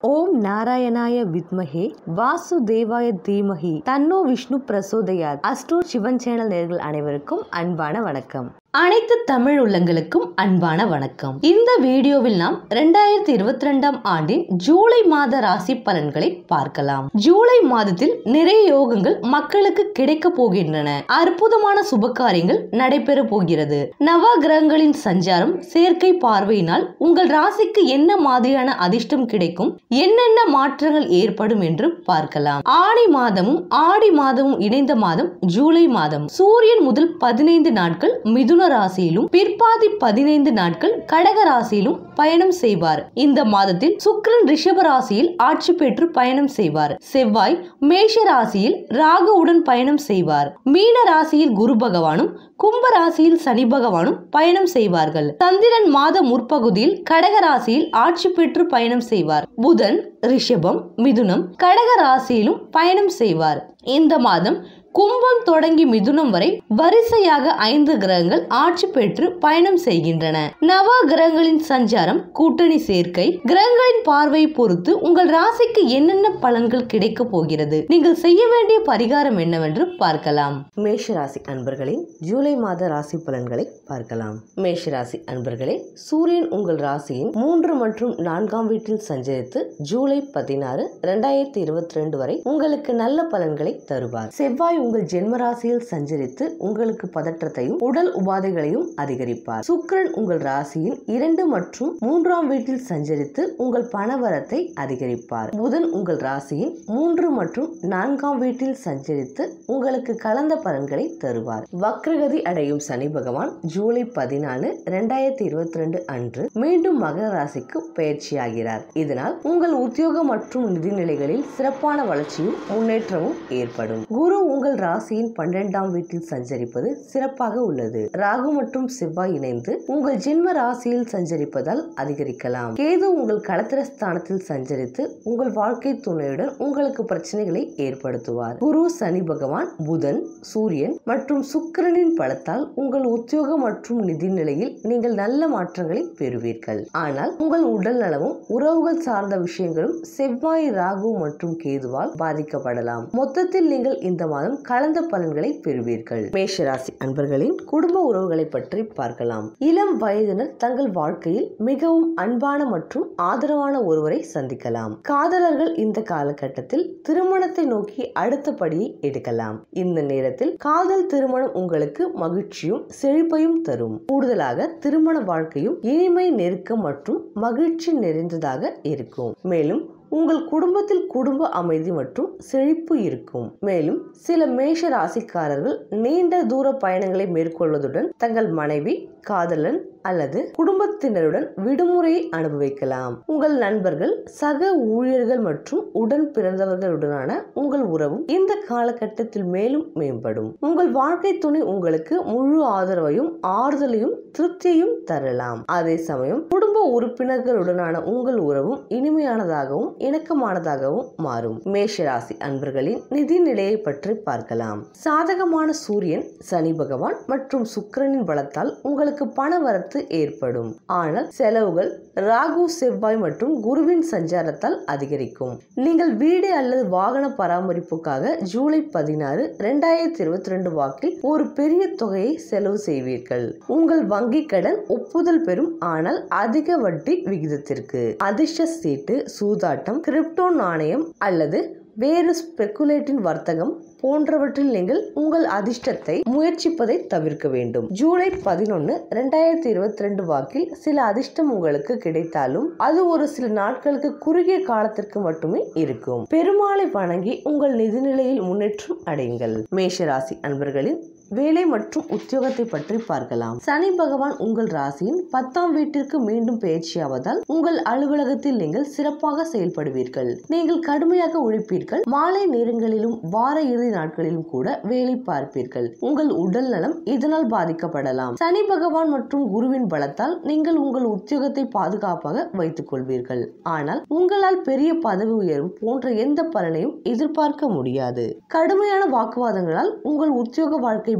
ஓம் நாராயணாய வித்மஹே வாசுதேவாய தீமஹி தன்னோ விஷ்ணு பிரசோதயாத் அஸ்ட்ரோ சிவன் சேனல் நேர்கள் அனைவருக்கும் அன்பான வணக்கம் அனைத்து தமிழ் உள்ளங்களுக்கும் அன்பான வணக்கம் இந்த வீடியோவில் நாம் ரெண்டாயிரத்தி இருபத்தி ரெண்டாம் ஆண்டின் ஜூலை மாத ராசி பலன்களை பார்க்கலாம் ஜூலை மாதத்தில் நிறைய யோகங்கள் மக்களுக்கு கிடைக்க போகின்றன அற்புதமான சுபகாரியங்கள் நடைபெற போகிறது நவ கிரகங்களின் சஞ்சாரம் சேர்க்கை பார்வையினால் உங்கள் ராசிக்கு என்ன மாதிரியான அதிர்ஷ்டம் கிடைக்கும் என்னென்ன மாற்றங்கள் ஏற்படும் என்று பார்க்கலாம் ஆடி மாதமும் ஆடி மாதமும் இணைந்த மாதம் ஜூலை மாதம் சூரியன் முதல் பதினைந்து நாட்கள் மிதுன ராசியிலும் பிற்பாதி பதினைந்து நாட்கள் கடக ராசியிலும் பயணம் செய்வார் இந்த மாதத்தில் சுக்கிரன் ரிஷப ராசியில் ஆட்சி பெற்று பயணம் செய்வார் செவ்வாய் மேஷ ராசியில் ராகுவுடன் பயணம் செய்வார் மீன ராசியில் குரு பகவானும் கும்ப ராசியில் சனி பகவானும் பயணம் செய்வார்கள் சந்திரன் மாத முற்பகுதியில் கடக ராசியில் ஆட்சி பெற்று பயணம் செய்வார் புதன் ரிஷபம் மிதுனம் கடக ராசியிலும் பயணம் செய்வார் இந்த மாதம் கும்பம் தொடங்கி மிதுனம் வரை வரிசையாக ஐந்து கிரகங்கள் ஆட்சி பெற்று பயணம் செய்கின்றன நவ கிரகங்களின் சஞ்சாரம் கூட்டணி சேர்க்கை கிரகங்களின் பார்வையை பொறுத்து உங்கள் ராசிக்கு என்னென்ன பலன்கள் கிடைக்க போகிறது நீங்கள் செய்ய வேண்டிய பரிகாரம் என்னவென்று பார்க்கலாம் மேஷ ராசி அன்பர்களின் ஜூலை மாத ராசி பலன்களை பார்க்கலாம் மேஷ ராசி அன்பர்களே சூரியன் உங்கள் ராசியின் மூன்று மற்றும் நான்காம் வீட்டில் சஞ்சரித்து ஜூலை பதினாறு இரண்டாயிரத்தி இருபத்தி ரெண்டு வரை உங்களுக்கு நல்ல பலன்களை தருவார் செவ்வாய் உங்கள் ஜென்ம ராசியில் சஞ்சரித்து உங்களுக்கு பதற்றத்தையும் உடல் உபாதைகளையும் அதிகரிப்பார் சுக்கிரன் உங்கள் ராசியின் இரண்டு மற்றும் மூன்றாம் வீட்டில் சஞ்சரித்து உங்கள் பணவரத்தை அதிகரிப்பார் புதன் உங்கள் ராசியின் மூன்று மற்றும் நான்காம் வீட்டில் சஞ்சரித்து உங்களுக்கு கலந்த பலன்களை தருவார் வக்ரகதி அடையும் சனி பகவான் ஜூலை பதினாலு இரண்டாயிரத்தி இருபத்தி ரெண்டு அன்று மீண்டும் மகர ராசிக்கு பயிற்சியாகிறார் இதனால் உங்கள் உத்தியோக மற்றும் நிதிநிலைகளில் சிறப்பான வளர்ச்சியும் முன்னேற்றமும் ஏற்படும் குரு உங்கள் ராசியின் பன்னிரெண்டாம் வீட்டில் சஞ்சரிப்பது சிறப்பாக உள்ளது ராகு மற்றும் செவ்வாய் இணைந்து உங்கள் ஜென்ம ராசியில் சஞ்சரிப்பதால் அதிகரிக்கலாம் கேது உங்கள் களத்திர ஸ்தானத்தில் சஞ்சரித்து உங்கள் வாழ்க்கை துணையுடன் உங்களுக்கு பிரச்சனைகளை ஏற்படுத்துவார் குரு சனி பகவான் புதன் சூரியன் மற்றும் சுக்கிரனின் பலத்தால் உங்கள் உத்தியோக மற்றும் நிதி நிலையில் நீங்கள் நல்ல மாற்றங்களை பெறுவீர்கள் ஆனால் உங்கள் உடல் நலமும் உறவுகள் சார்ந்த விஷயங்களும் செவ்வாய் ராகு மற்றும் கேதுவால் பாதிக்கப்படலாம் மொத்தத்தில் நீங்கள் இந்த மாதம் கலந்த பலன்களை பெறுவீர்கள் மேஷராசி அன்பர்களின் குடும்ப உறவுகளை பற்றி பார்க்கலாம் இளம் வயதினர் தங்கள் வாழ்க்கையில் மிகவும் அன்பான மற்றும் ஆதரவான ஒருவரை சந்திக்கலாம் காதலர்கள் இந்த காலகட்டத்தில் திருமணத்தை நோக்கி அடுத்த படியை எடுக்கலாம் இந்த நேரத்தில் காதல் திருமணம் உங்களுக்கு மகிழ்ச்சியும் செழிப்பையும் தரும் கூடுதலாக திருமண வாழ்க்கையும் இனிமை நெருக்கம் மற்றும் மகிழ்ச்சி நிறைந்ததாக இருக்கும் மேலும் உங்கள் குடும்பத்தில் குடும்ப அமைதி மற்றும் செழிப்பு இருக்கும் மேலும் சில மேஷ ராசிக்காரர்கள் நீண்ட தூர பயணங்களை மேற்கொள்வதுடன் தங்கள் மனைவி காதலன் அல்லது குடும்பத்தினருடன் விடுமுறையை அனுபவிக்கலாம் உங்கள் நண்பர்கள் சக ஊழியர்கள் மற்றும் உடன் பிறந்தவர்களுடனான உங்கள் உறவும் இந்த காலகட்டத்தில் மேலும் மேம்படும் உங்கள் வாழ்க்கை துணை உங்களுக்கு முழு ஆதரவையும் ஆறுதலையும் திருப்தியையும் தரலாம் அதே சமயம் குடும்ப உறுப்பினர்களுடனான உங்கள் உறவும் இனிமையானதாகவும் இணக்கமானதாகவும் மாறும் மேஷராசி அன்பர்களின் நிதி நிலையை பற்றி பார்க்கலாம் சாதகமான சூரியன் சனி பகவான் மற்றும் சுக்கிரனின் பலத்தால் உங்களுக்கு பண வரத்து ஏற்படும் ஆனால் செலவுகள் ராகு செவ்வாய் மற்றும் குருவின் சஞ்சாரத்தால் அதிகரிக்கும் நீங்கள் வீடு அல்லது வாகன பராமரிப்புக்காக ஜூலை பதினாறு இரண்டாயிரத்தி இருபத்தி ரெண்டு வாக்கில் ஒரு பெரிய தொகையை செலவு செய்வீர்கள் உங்கள் வங்கி கடன் ஒப்புதல் பெறும் ஆனால் அதிக வட்டி விகிதத்திற்கு அதிர்ஷ்ட சீட்டு சூதாட்டம் கிரிப்டோ நாணயம் அல்லது வேறு ஸ்பெகுலேட்டின் வர்த்தகம் போன்றவற்றில் நீங்கள் உங்கள் அதிர்ஷ்டத்தை முயற்சிப்பதை தவிர்க்க வேண்டும் ஜூலை பதினொன்று ரெண்டாயிரத்தி இருபத்தி ரெண்டு வாக்கில் சில அதிர்ஷ்டம் உங்களுக்கு கிடைத்தாலும் அது ஒரு சில நாட்களுக்கு குறுகிய காலத்திற்கு மட்டுமே இருக்கும் பெருமாளை வணங்கி உங்கள் நிதிநிலையில் முன்னேற்றம் அடையுங்கள் மேஷராசி அன்பர்களின் வேலை மற்றும் உத்தியோகத்தை பற்றி பார்க்கலாம் சனி பகவான் உங்கள் ராசியின் பத்தாம் வீட்டிற்கு மீண்டும் பயிற்சியாவதால் உங்கள் அலுவலகத்தில் நீங்கள் சிறப்பாக செயல்படுவீர்கள் நீங்கள் கடுமையாக உழைப்பீர்கள் மாலை நேரங்களிலும் வார இறுதி நாட்களிலும் கூட வேலை பார்ப்பீர்கள் உங்கள் உடல் நலம் இதனால் பாதிக்கப்படலாம் சனி பகவான் மற்றும் குருவின் பலத்தால் நீங்கள் உங்கள் உத்தியோகத்தை பாதுகாப்பாக வைத்துக் கொள்வீர்கள் ஆனால் உங்களால் பெரிய பதவி உயர்வு போன்ற எந்த பலனையும் எதிர்பார்க்க முடியாது கடுமையான வாக்குவாதங்களால் உங்கள் உத்தியோக வாழ்க்கை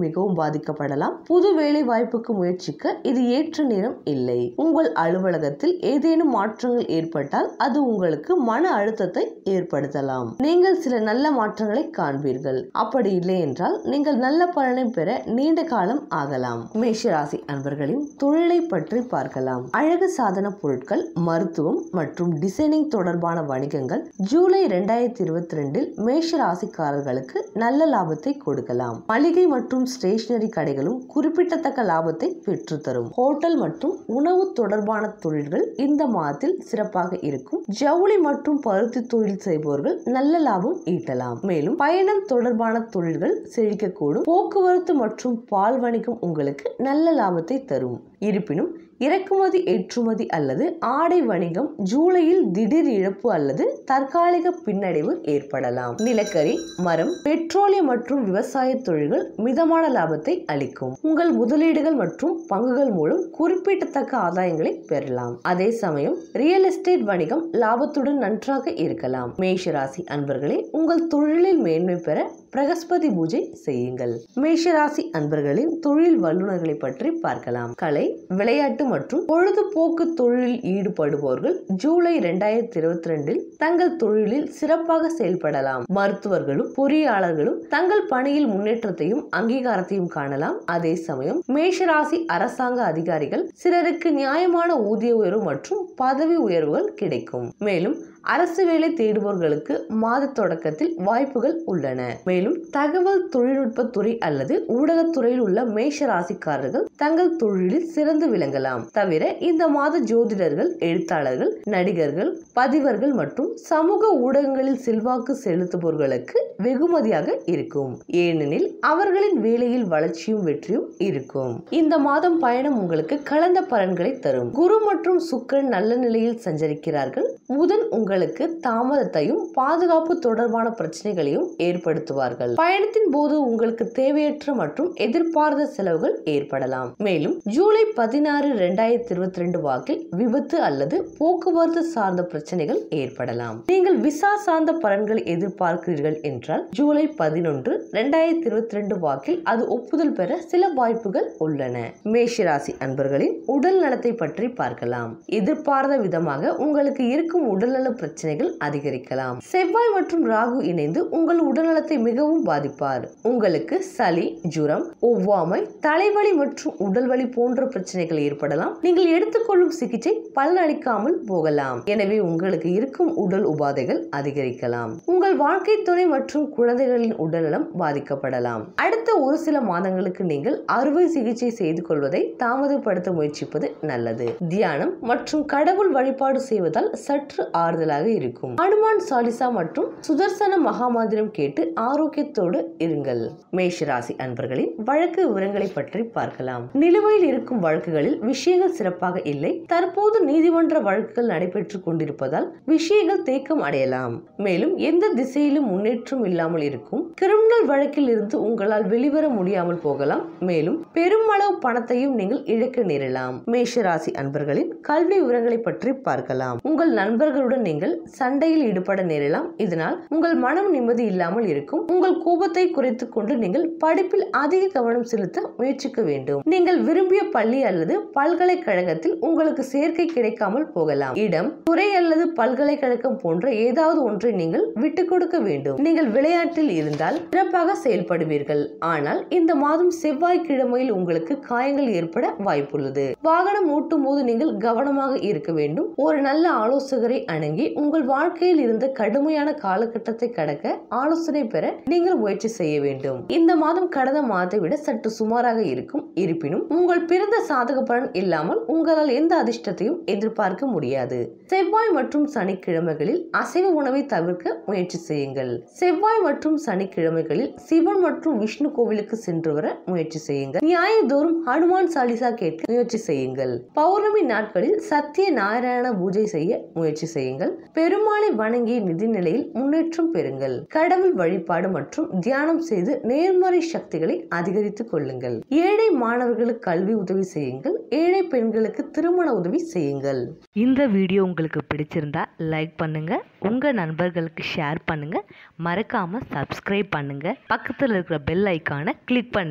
மிகவும் பாதிக்கப்படலாம் புது வேலை வாய்ப்புக்கு முயற்சிக்க இது ஏற்ற நேரம் இல்லை உங்கள் அலுவலகத்தில் ஏதேனும் மாற்றங்கள் ஏற்பட்டால் அது உங்களுக்கு மன அழுத்தத்தை ஏற்படுத்தலாம் நீங்கள் சில நல்ல மாற்றங்களை காண்பீர்கள் அப்படி இல்லை என்றால் நீங்கள் நல்ல பலனை பெற நீண்ட காலம் ஆகலாம் மேஷராசி அன்பர்களின் தொழிலை பற்றி பார்க்கலாம் அழகு சாதன பொருட்கள் மருத்துவம் மற்றும் டிசைனிங் தொடர்பான வணிகங்கள் ஜூலை இரண்டாயிரத்தி இருபத்தி ரெண்டில் மேஷ ராசிக்காரர்களுக்கு நல்ல லாபத்தை கொடுக்கலாம் மளிகை மற்றும் ஸ்டேஷனரி கடைகளும் குறிப்பிடத்தக்க லாபத்தை பெற்றுத்தரும் ஹோட்டல் மற்றும் உணவு தொடர்பான தொழில்கள் இந்த மாதத்தில் சிறப்பாக இருக்கும் ஜவுளி மற்றும் பருத்தி தொழில் செய்பவர்கள் நல்ல லாபம் ஈட்டலாம் மேலும் பயணம் தொடர்பான தொழில்கள் செழிக்கக்கூடும் போக்குவரத்து மற்றும் பால் வணிகம் உங்களுக்கு நல்ல லாபத்தை தரும் இருப்பினும் இறக்குமதி ஏற்றுமதி அல்லது ஆடை வணிகம் ஜூலையில் திடீர் இழப்பு அல்லது தற்காலிக பின்னடைவு ஏற்படலாம் நிலக்கரி மரம் பெட்ரோலியம் மற்றும் விவசாய தொழில்கள் மிதமான லாபத்தை அளிக்கும் உங்கள் முதலீடுகள் மற்றும் பங்குகள் மூலம் குறிப்பிடத்தக்க ஆதாயங்களை பெறலாம் அதே சமயம் ரியல் எஸ்டேட் வணிகம் லாபத்துடன் நன்றாக இருக்கலாம் மேஷராசி அன்பர்களே உங்கள் தொழிலில் மேன்மை பெற பிரகஸ்பதி பூஜை செய்யுங்கள் மேஷராசி அன்பர்களின் தொழில் வல்லுநர்களை பற்றி பார்க்கலாம் கலை விளையாட்டு மற்றும் பொழுதுபோக்கு தொழிலில் ஈடுபடுபவர்கள் ஜூலை இரண்டாயிரத்தி இருபத்தி ரெண்டில் தங்கள் தொழிலில் சிறப்பாக செயல்படலாம் மருத்துவர்களும் பொறியாளர்களும் தங்கள் பணியில் முன்னேற்றத்தையும் அங்கீகாரத்தையும் காணலாம் அதே சமயம் மேஷராசி அரசாங்க அதிகாரிகள் சிலருக்கு நியாயமான ஊதிய உயர்வு மற்றும் பதவி உயர்வுகள் கிடைக்கும் மேலும் அரசு வேலை தேடுபவர்களுக்கு மாத தொடக்கத்தில் வாய்ப்புகள் உள்ளன மேலும் தகவல் தொழில்நுட்ப துறை அல்லது ஊடகத்துறையில் உள்ள மேஷ ராசிக்காரர்கள் தங்கள் தொழிலில் சிறந்து விளங்கலாம் தவிர இந்த மாத ஜோதிடர்கள் எழுத்தாளர்கள் நடிகர்கள் பதிவர்கள் மற்றும் சமூக ஊடகங்களில் செல்வாக்கு செலுத்துபவர்களுக்கு வெகுமதியாக இருக்கும் ஏனெனில் அவர்களின் வேலையில் வளர்ச்சியும் வெற்றியும் இருக்கும் இந்த மாதம் பயணம் உங்களுக்கு கலந்த பலன்களை தரும் குரு மற்றும் சுக்கரன் நல்ல நிலையில் சஞ்சரிக்கிறார்கள் புதன் உங்களுக்கு தாமதத்தையும் பாதுகாப்பு தொடர்பான பிரச்சனைகளையும் ஏற்படுத்துவார்கள் பயணத்தின் போது உங்களுக்கு தேவையற்ற மற்றும் எதிர்பார்த்த செலவுகள் ஏற்படலாம் மேலும் ஜூலை பதினாறு இரண்டாயிரத்தி இருபத்தி ரெண்டு வாக்கில் விபத்து அல்லது போக்குவரத்து சார்ந்த பிரச்சனைகள் ஏற்படலாம் நீங்கள் விசா சார்ந்த பலன்களை எதிர்பார்க்கிறீர்கள் என்றால் ஜூலை பதினொன்று இரண்டாயிரத்தி இருபத்தி ரெண்டு வாக்கில் அது ஒப்புதல் பெற சில வாய்ப்புகள் உள்ளன மேஷராசி அன்பர்களின் உடல் நலத்தை பற்றி பார்க்கலாம் எதிர்பார்த்த விதமாக உங்களுக்கு இருக்கும் உடல்நல பிரச்சனைகள் அதிகரிக்கலாம் செவ்வாய் மற்றும் ராகு இணைந்து உங்கள் உடல்நலத்தை மிகவும் பாதிப்பார் உங்களுக்கு சளி ஜுரம் ஒவ்வாமை தலைவலி மற்றும் உடல்வலி போன்ற பிரச்சனைகள் ஏற்படலாம் நீங்கள் எடுத்துக்கொள்ளும் சிகிச்சை பலனளிக்காமல் போகலாம் எனவே உங்களுக்கு இருக்கும் உடல் உபாதைகள் அதிகரிக்கலாம் உங்கள் வாழ்க்கை துணை மற்றும் குழந்தைகளின் உடல்நலம் பாதிக்கப்படலாம் அடுத்த ஒரு சில மாதங்களுக்கு நீங்கள் அறுவை சிகிச்சை செய்து கொள்வதை தாமதப்படுத்த முயற்சிப்பது நல்லது தியானம் மற்றும் கடவுள் வழிபாடு செய்வதால் சற்று ஆறுதலாக இருக்கும் ஹனுமான் சாலிசா மற்றும் சுதர்சன மகாமந்திரம் கேட்டு ஆரோக்கியத்தோடு இருங்கள் மேஷராசி அன்பர்களின் வழக்கு விவரங்களை பற்றி பார்க்கலாம் நிலுவையில் இருக்கும் வழக்குகளில் விஷயங்கள் சிறப்பாக இல்லை தற்போது நீதிமன்ற வழக்குகள் நடைபெற்றுக் கொண்டிருப்பதால் விஷயங்கள் தேக்கம் அடையலாம் மேலும் எந்த திசையிலும் முன்னேற்றம் இல்லாமல் இருக்கும் கிரிமினல் வழக்கில் இருந்து உங்களால் வெளிவர முடியாமல் போகலாம் மேலும் பெருமளவு பணத்தையும் நீங்கள் இழக்க நேரலாம் மேஷராசி அன்பர்களின் கல்வி விவரங்களை பற்றி பார்க்கலாம் உங்கள் நண்பர்களுடன் நீங்கள் சண்டையில் ஈடுபட நேரலாம் இதனால் உங்கள் மனம் நிம்மதி இல்லாமல் இருக்கும் உங்கள் கோபத்தை குறைத்துக் கொண்டு நீங்கள் படிப்பில் அதிக கவனம் செலுத்த முயற்சிக்க வேண்டும் நீங்கள் விரும்பிய பள்ளி அல்லது பல்கலைக்கழகத்தில் உங்களுக்கு சேர்க்கை கிடைக்காமல் போகலாம் இடம் துறை அல்லது பல்கலைக்கழகம் போன்ற ஏதாவது ஒன்றை நீங்கள் விட்டுக் கொடுக்க வேண்டும் நீங்கள் விளையாட்டில் இருந்தால் சிறப்பாக செயல்படுவீர்கள் ஆனால் இந்த மாதம் செவ்வாய்க்கிழமையில் உங்களுக்கு காயங்கள் ஏற்பட வாய்ப்புள்ளது வாகனம் ஓட்டும் போது நீங்கள் கவனமாக இருக்க வேண்டும் ஒரு நல்ல ஆலோசகரை அணுகி உங்கள் வாழ்க்கையில் இருந்த கடுமையான காலகட்டத்தை கடக்க ஆலோசனை பெற நீங்கள் முயற்சி செய்ய வேண்டும் இந்த மாதம் கடந்த மாதத்தை விட சற்று சுமாராக இருக்கும் இருப்பினும் உங்கள் பிறந்த சாதக பலன் இல்லாமல் உங்களால் எந்த அதிர்ஷ்டத்தையும் எதிர்பார்க்க முடியாது செவ்வாய் மற்றும் சனிக்கிழமைகளில் அசைவ உணவை தவிர்க்க முயற்சி செய்யுங்கள் செவ்வாய் மற்றும் சனிக்கிழமைகளில் சிவன் மற்றும் விஷ்ணு கோவிலுக்கு சென்று வர முயற்சி செய்யுங்கள் ஞாயிறுதோறும் ஹனுமான் சாலிசா கேட்க முயற்சி செய்யுங்கள் பௌர்ணமி நாட்களில் சத்திய நாராயண பூஜை செய்ய முயற்சி செய்யுங்கள் பெருமாளை வணங்கிய நிதி நிலையில் முன்னேற்றம் பெறுங்கள் கடவுள் வழிபாடு மற்றும் தியானம் செய்து நேர்மறை சக்திகளை அதிகரித்துக் கொள்ளுங்கள் ஏழை மாணவர்களுக்கு கல்வி உதவி செய்யுங்கள் ஏழை பெண்களுக்கு திருமண உதவி செய்யுங்கள் இந்த வீடியோ உங்களுக்கு பிடிச்சிருந்தா லைக் பண்ணுங்க உங்க நண்பர்களுக்கு ஷேர் பண்ணுங்க மறக்காம சப்ஸ்கிரைப் பண்ணுங்க பக்கத்தில் இருக்கிற பெல் ஐக்கானை கிளிக் பண்ணுங்க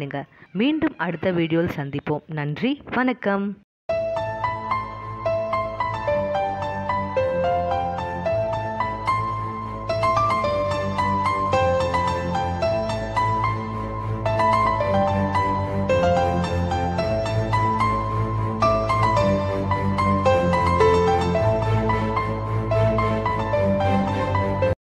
மீண்டும் அடுத்த வீடியோவில் சந்திப்போம் நன்றி வணக்கம்